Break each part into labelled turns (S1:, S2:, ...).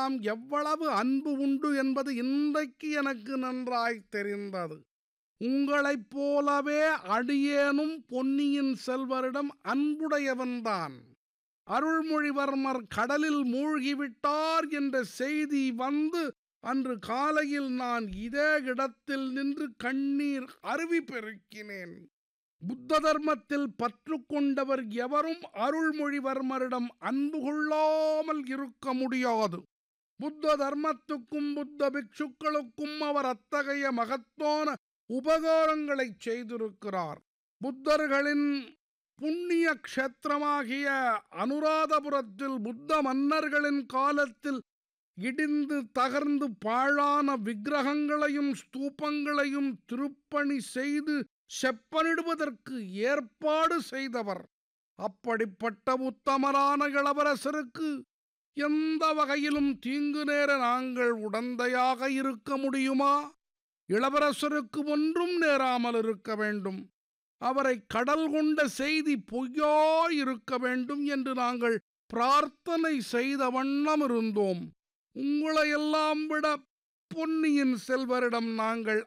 S1: உங்களிடமெல்லாம் எவ்வளவு அன்பு உண்டு என்பது இன்றைக்கு எனக்கு நன்றாய் தெரிந்தது உங்களைப் போலவே அடியேனும் பொன்னியின் செல்வரிடம் அன்புடையவன்தான் அருள்மொழிவர்மர் கடலில் மூழ்கிவிட்டார் என்ற செய்தி வந்து அன்று காலையில் நான் இதே இடத்தில் நின்று கண்ணீர் அருவி பெருக்கினேன் புத்த தர்மத்தில் பற்று கொண்டவர் எவரும் அருள்மொழிவர்மரிடம் அன்பு கொள்ளாமல் இருக்க முடியாது புத்த தர்மத்துக்கும் புத்த பிக்ஷுக்களுக்கும் அவர் அத்தகைய மகத்தான உபகாரங்களை செய்திருக்கிறார் புத்தர்களின் புண்ணிய க்ஷேத்திரமாகிய அனுராதபுரத்தில் புத்த மன்னர்களின் காலத்தில் இடிந்து தகர்ந்து பாழான விக்கிரகங்களையும் ஸ்தூபங்களையும் திருப்பணி செய்து செப்பனிடுவதற்கு ஏற்பாடு செய்தவர் அப்படிப்பட்ட உத்தமரான இளவரசருக்கு எந்த வகையிலும் தீங்கு நேர நாங்கள் உடந்தையாக இருக்க முடியுமா இளவரசருக்கு ஒன்றும் நேராமல் இருக்க வேண்டும் அவரை கடல் கொண்ட செய்தி பொய்யாயிருக்க வேண்டும் என்று நாங்கள் பிரார்த்தனை செய்த வண்ணம் இருந்தோம் உங்களையெல்லாம் விட பொன்னியின் செல்வரிடம் நாங்கள்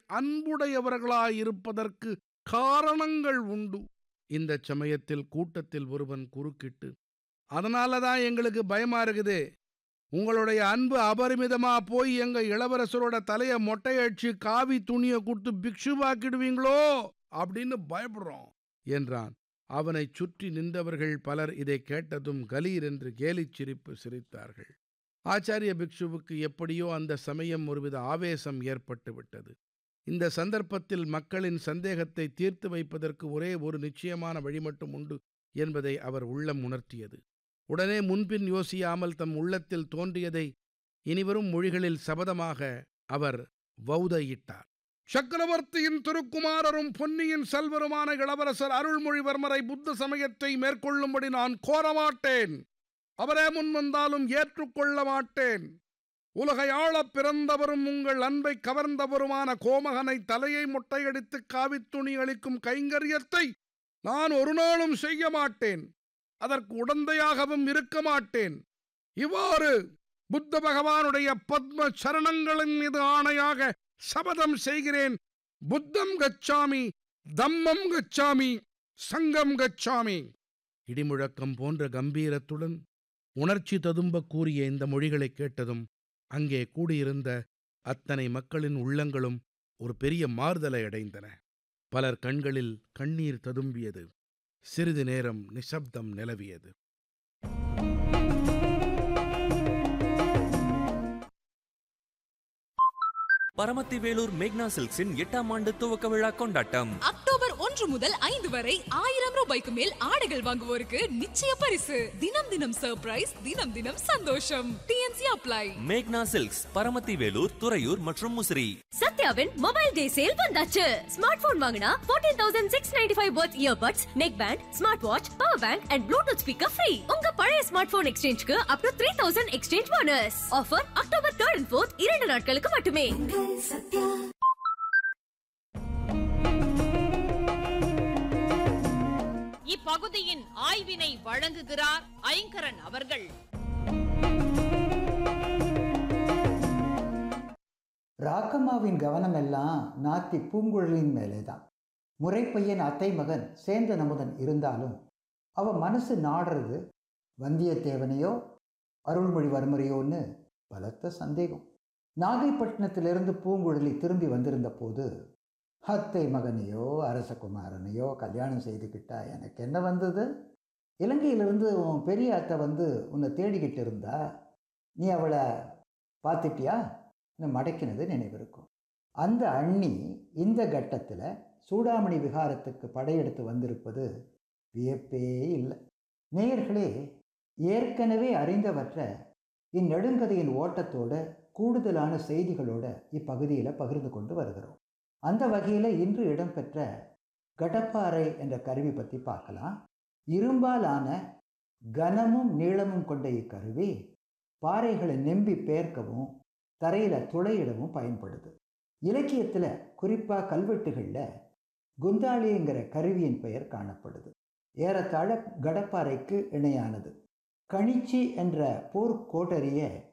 S1: அன்புடையவர்களாயிருப்பதற்கு காரணங்கள் உண்டு இந்த சமயத்தில் கூட்டத்தில் ஒருவன் குறுக்கிட்டு அதனால தான் எங்களுக்கு பயமா இருக்குது உங்களுடைய அன்பு அபரிமிதமா போய் எங்க இளவரசரோட தலைய மொட்டையடிச்சு காவி துணியை கொடுத்து பிக்ஷுவாக்கிடுவீங்களோ அப்படின்னு பயப்படுறோம் என்றான் அவனைச் சுற்றி நின்றவர்கள் பலர் இதை கேட்டதும் கலீர் என்று கேலிச் சிரிப்பு சிரித்தார்கள் ஆச்சாரிய பிக்ஷுவுக்கு எப்படியோ அந்த சமயம் ஒருவித ஆவேசம் ஏற்பட்டு விட்டது இந்த சந்தர்ப்பத்தில் மக்களின் சந்தேகத்தை தீர்த்து வைப்பதற்கு ஒரே ஒரு நிச்சயமான வழி மட்டும் உண்டு என்பதை அவர் உள்ளம் உணர்த்தியது உடனே முன்பின் யோசியாமல் தம் உள்ளத்தில் தோன்றியதை இனிவரும் மொழிகளில் சபதமாக அவர் வௌதையிட்டார் சக்கரவர்த்தியின் திருக்குமாரரும் பொன்னியின் செல்வருமான இளவரசர் அருள்மொழிவர்மரை புத்த சமயத்தை மேற்கொள்ளும்படி நான் கோரமாட்டேன் அவரே முன் வந்தாலும் ஏற்றுக்கொள்ள மாட்டேன் உலகை ஆளப் பிறந்தவரும் உங்கள் அன்பை கவர்ந்தவருமான கோமகனை தலையை முட்டையடித்து காவித்துணி அளிக்கும் கைங்கரியத்தை நான் ஒரு நாளும் செய்ய மாட்டேன் அதற்கு உடந்தையாகவும் இருக்க மாட்டேன் இவ்வாறு புத்த பகவானுடைய பத்ம சரணங்களின் மீது ஆணையாக சபதம் செய்கிறேன் புத்தம் கச்சாமி தம்மம் கச்சாமி சங்கம் கச்சாமி இடிமுழக்கம் போன்ற கம்பீரத்துடன் உணர்ச்சி ததும்ப கூறிய இந்த மொழிகளை கேட்டதும் அங்கே கூடியிருந்த அத்தனை மக்களின் உள்ளங்களும் ஒரு பெரிய மாறுதலை அடைந்தன பலர் கண்களில் கண்ணீர் ததும்பியது சிறிது நேரம் நிசப்தம் நிலவியது
S2: பரமத்தி வேலூர் மேக்னா சில்க்ஸின் எட்டாம் ஆண்டு துவக்க விழா கொண்டாட்டம்
S3: அக்டோபர் ஒன்று முதல் ஐந்து வரை ஆயிரம் ரூபாய்க்கு மேல் ஆடைகள் வாங்குவோருக்கு நிச்சய பரிசு தினம் தினம் சர்ப்ரைஸ் தினம் தினம் சந்தோஷம் டிஎன்சி அப்ளை
S2: மேக்னா சில்க்ஸ் பரமத்தி வேலூர் துறையூர் மற்றும் முசிறி
S4: சத்யாவின் மொபைல் டே சேல் வந்தாச்சு ஸ்மார்ட் போன் வாங்கினா 14695 தௌசண்ட் சிக்ஸ் நைன்டி ஃபைவ் பர்த் earbuds neck band smart watch power bank and Bluetooth speaker free உங்க பழைய ஸ்மார்ட் போன் எக்ஸ்சேஞ்சுக்கு up to three thousand exchange bonus offer October third and fourth இரண்டு நாட்களுக்கு மட்டுமே
S5: இப்பகுதியின் ஆய்வினை வழங்குகிறார் ஐங்கரன் அவர்கள்
S6: ராக்கம்மாவின் கவனம் எல்லாம் நாத்தி பூங்குழலின் மேலே தான் முறைப்பையன் அத்தை மகன் சேந்தன் அமுதன் இருந்தாலும் அவ மனசு நாடுறது வந்தியத்தேவனையோ அருள்மொழிவர்மரையோன்னு பலத்த சந்தேகம் நாகைப்பட்டினத்திலிருந்து பூங்குழலி திரும்பி வந்திருந்த போது அத்தை மகனையோ அரசகுமாரனையோ கல்யாணம் செய்துக்கிட்டா எனக்கு என்ன வந்தது இலங்கையிலிருந்து உன் பெரிய அத்தை வந்து உன்னை தேடிக்கிட்டு இருந்தா நீ அவளை பார்த்துட்டியா மடக்கினது நினைவிருக்கும் அந்த அண்ணி இந்த கட்டத்தில் சூடாமணி விகாரத்துக்கு படையெடுத்து வந்திருப்பது வியப்பே இல்லை நேயர்களே ஏற்கனவே அறிந்தவற்றை இந்நெடுங்கதையின் ஓட்டத்தோட கூடுதலான செய்திகளோட இப்பகுதியில் பகிர்ந்து கொண்டு வருகிறோம் அந்த வகையில் இன்று இடம்பெற்ற கடப்பாறை என்ற கருவி பற்றி பார்க்கலாம் இரும்பாலான கனமும் நீளமும் கொண்ட இக்கருவி பாறைகளை நெம்பி பேர்க்கவும் தரையில் துளையிடவும் பயன்படுது இலக்கியத்தில் குறிப்பாக கல்வெட்டுகளில் குந்தாளிங்கிற கருவியின் பெயர் காணப்படுது ஏறத்தாழ கடப்பாறைக்கு இணையானது கணிச்சி என்ற போர்க்கோட்டரிய